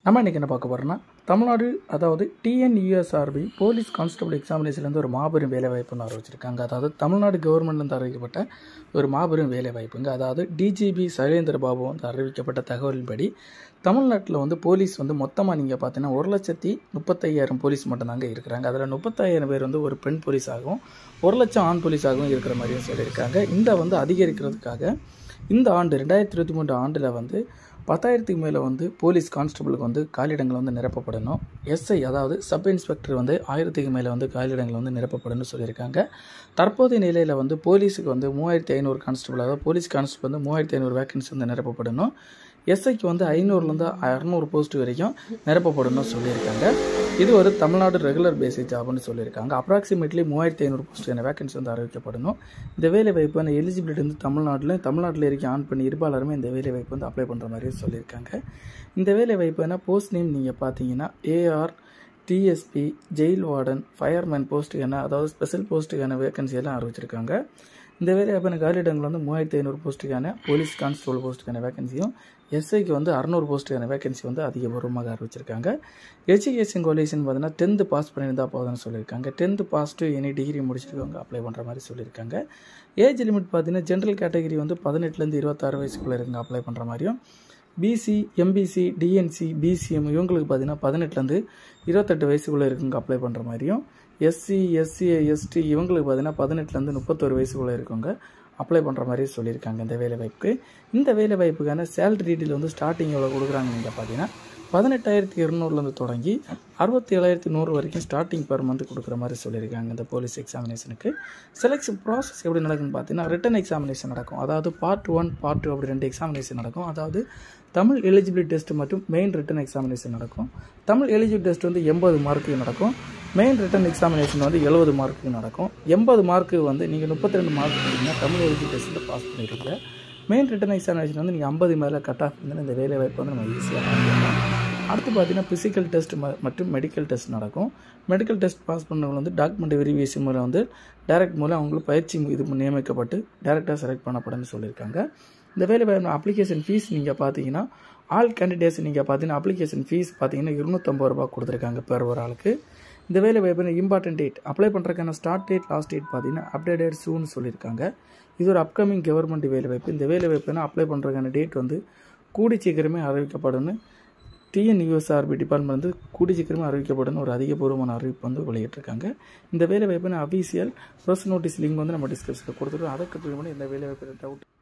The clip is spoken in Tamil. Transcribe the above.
நம்ம இன்றைக்கி என்ன பார்க்க போகிறோம்னா தமிழ்நாடு அதாவது டிஎன்யூஎஸ்ஆர்பி போலீஸ் கான்ஸ்டபிள் எக்ஸாமினேஷன்லேருந்து ஒரு மாபெரும் வேலைவாய்ப்புன்னு அறிவிச்சிருக்காங்க அதாவது தமிழ்நாடு கவர்மெண்ட்லேருந்து அறிவிக்கப்பட்ட ஒரு மாபெரும் வேலைவாய்ப்புங்க அதாவது டிஜிபி சைலேந்திர பாபு வந்து அறிவிக்கப்பட்ட தகவலின்படி தமிழ்நாட்டில் வந்து போலீஸ் வந்து மொத்தமாக நீங்கள் பார்த்தீங்கன்னா ஒரு லட்சத்தி முப்பத்தையாயிரம் போலீஸ் மட்டும்தாங்க இருக்கிறாங்க அதில் முப்பத்தாயிரம் பேர் வந்து ஒரு பெண் போலீஸாகவும் ஒரு லட்சம் ஆண் போலீஸாகவும் இருக்கிற மாதிரியும் சொல்லியிருக்காங்க இந்த வந்து அதிகரிக்கிறதுக்காக இந்த ஆண்டு ரெண்டாயிரத்தி இருபத்தி மூன்று ஆண்டில் வந்து பத்தாயிரத்துக்கு மேலே வந்து போலீஸ் கான்ஸ்டபிளுக்கு வந்து காலியிடங்கள் வந்து நிரப்பப்படணும் எஸ்ஐ அதாவது சப் இன்ஸ்பெக்டர் வந்து ஆயிரத்துக்கு மேலே வந்து காலியிடங்கள் வந்து நிரப்பப்படணும்னு சொல்லியிருக்காங்க தற்போதைய நிலையில் வந்து போலீஸுக்கு வந்து மூவாயிரத்தி ஐநூறு கான்ஸ்டபிள் அதாவது போலீஸ் கான்ஸ்டபிள் வந்து மூவாயிரத்தி ஐநூறு வேக்கன்சி வந்து நிரப்பப்படணும் எஸ்ஐக்கு வந்து ஐநூறுலேருந்து அறநூறு போஸ்ட் வரைக்கும் நிரப்பப்படணும்னு சொல்லியிருக்காங்க இது ஒரு தமிழ்நாடு ரெகுலர் பேசிக் ஜாப்னு சொல்லியிருக்காங்க அப்ராக்சிமேட்லி மூவாயிரத்தி ஐநூறு போஸ்ட்டுக்கான வேகன்சி வந்து அறிவிக்கப்படணும் இந்த வேலை வாய்ப்பான எலிஜிபிலிட்டி வந்து தமிழ்நாட்டில் தமிழ்நாட்டில் இருக்க ஆன் பண்ணி இருப்பாளருமே இந்த வேலை வாய்ப்பு வந்து அப்ளை பண்ணுற மாதிரி சொல்லியிருக்காங்க இந்த வேலை வாய்ப்புனா போஸ்ட் நேம் நீங்கள் பார்த்தீங்கன்னா AR DSP jail warden fireman போஸ்ட்டுக்கான அதாவது ஸ்பெஷல் போஸ்ட்டுக்கான வேகன்சி எல்லாம் அறிவிச்சிருக்காங்க இந்த வேலை வாய்ப்பான காலியிடங்கள் வந்து மூவாயிரத்தி ஐநூறு போஸ்ட்டுக்கான போலீஸ் கான்ஸ்டபிள் போஸ்ட்டுக்கான வேகன்சியும் எஸ்ஐக்கு வந்து அறநூறு போஸ்ட்டுக்கான வேகன்சி வந்து அதிகபூர்வமாக அறிவிச்சிருக்காங்க எஜுகேஷன் குவாலிஃபிகேஷன் பார்த்தீங்கன்னா டென்த்து பாஸ் பண்ணியிருந்தா போதும்னு சொல்லியிருக்காங்க tenth pass to any degree முடிச்சிருக்கவங்க அப்ளை பண்ணுற மாதிரி சொல்லியிருக்காங்க ஏஜ் லிமிட் பார்த்தீங்கன்னா ஜென்ரல் கேட்டகரி வந்து பதினெட்டுலேருந்து இருபத்தாறு வயசுக்குள்ளே இருக்குங்க அப்ளை பண்ணுற மாதிரியும் பிசி எம்பிசி டிஎன்சி பிசிஎம் இவங்களுக்கு பார்த்தீங்கன்னா பதினெட்டுலேருந்து இருபத்தெட்டு வயசுக்குள்ளே இருக்குங்க அப்ளை பண்ணுற மாதிரியும் எஸ்சி எஸ்சி எஸ்டி இவங்களுக்கு பார்த்தீங்கன்னா பதினெட்டுலேருந்து முப்பத்தொரு வயசுக்குள்ளே இருக்குங்க அப்ளை பண்ணுற மாதிரி சொல்லியிருக்காங்க இந்த வேலை வாய்ப்புக்கு இந்த வேலை வாய்ப்புக்கான சேலரி டீட்டெயில் வந்து ஸ்டார்டிங் எவ்வளோ கொடுக்குறாங்க நீங்கள் பார்த்தீங்கன்னா பதினெட்டாயிரத்தி இரநூறுலேருந்து தொடங்கி அறுபத்தி ஏழாயிரத்தி நூறு வரைக்கும் ஸ்டார்டிங் பெர் மந்த் கொடுக்குற மாதிரி சொல்லியிருக்காங்க இந்த போலீஸ் எக்ஸாமினேஷனுக்கு செலெக்ஷன் ப்ராசஸ் எப்படி நடக்குன்னு பார்த்தீங்கன்னா ரிட்டன் எக்ஸாமினேஷன் நடக்கும் அதாவது பார்ட் ஒன் பார்ட் டூ அப்படி ரெண்டு எக்ஸாமினேஷன் நடக்கும் அதாவது தமிழ் எலிஜிபிலிட்டி டெஸ்ட் மற்றும் மெயின் ரிட்டன் எக்ஸாமினேஷன் நடக்கும் தமிழ் எலிஜிபிலிட்டி டெஸ்ட் வந்து எண்பது மார்க்கு நடக்கும் மெயின் ரிட்டன் எக்ஸாமினேஷன் வந்து எழுபது மார்க்கு நடக்கும் எண்பது மார்க்கு வந்து நீங்கள் முப்பத்தி ரெண்டு மார்க் பண்ணிங்கன்னா தமிழ் எலிஜிபிலிட்டி டெஸ்ட்டில் பாஸ் பண்ணிடுவீங்க மெயின் ரிட்டன் எக்ஸாமினேஷன் வந்து நீங்கள் ஐம்பது மேலே கட் ஆஃப் இருந்தால் இந்த வேலை வாய்ப்பு வந்து நம்ம ஈஸியாக பண்ணிடலாம் அடுத்து பார்த்தீங்கன்னா ஃபிசிக்கல் டெஸ்ட் மற்றும் மெடிக்கல் டெஸ்ட் நடக்கும் மெடிக்கல் டெஸ்ட் பாஸ் பண்ணவங்க வந்து டாக்குமெண்ட் வெரிஃபிகேஷன் மூலம் வந்து டேரக்ட் மூலம் அவங்களுக்கு பயிற்சி இது நியமிக்கப்பட்டு டேரெக்டாக செலக்ட் பண்ணப்படும்னு சொல்லியிருக்காங்க இந்த வேலை வாய்ப்பு அப்ளிகேஷன் ஃபீஸ் நீங்கள் பார்த்தீங்கன்னா ஆல் கேண்டிடேட்ஸ் நீங்கள் பார்த்தீங்கன்னா அப்ளிகேஷன் ஃபீஸ் பார்த்தீங்கன்னா இருநூற்றம்பது ரூபா கொடுத்துருக்காங்க பெர் ஒரு ஆளுக்கு இந்த வேலை வாய்ப்பு இம்பார்ட்டன்ட் டேட் அப்ளை பண்ணுறதுக்கான ஸ்டார்ட் டேட் லாஸ்ட் டேட் பார்த்தீங்கன்னா அப்டேட்டட் சூன்னு சொல்லியிருக்காங்க இது ஒரு அப்கமிங் கவர்மெண்ட் வேலை வாய்ப்பு இந்த வேலை வாய்ப்புனா அப்ளை பண்ணுறதுக்கான டேட் வந்து கூடி சீக்கிரமே அறிவிக்கப்படும்னு டிஎன்யூஎஸ்ஆர்பி டிபார்ட்மெண்ட் வந்து கூடி சீக்கிரமே அறிவிக்கப்படும் ஒரு அதிகபூர்வமான அறிவிப்பு வந்து வெளியிட்டிருக்காங்க இந்த வேலை வாய்ப்புன்னு அஃபீஷியல் ப்ரெஸ் நோட்டீஸ் லிங்க் வந்து நம்ம டிஸ்கிரிப்ஷனில் கொடுத்துருக்கோம் அதை கிளிக் பண்ணி இந்த வேலை வாய்ப்பு டவுட்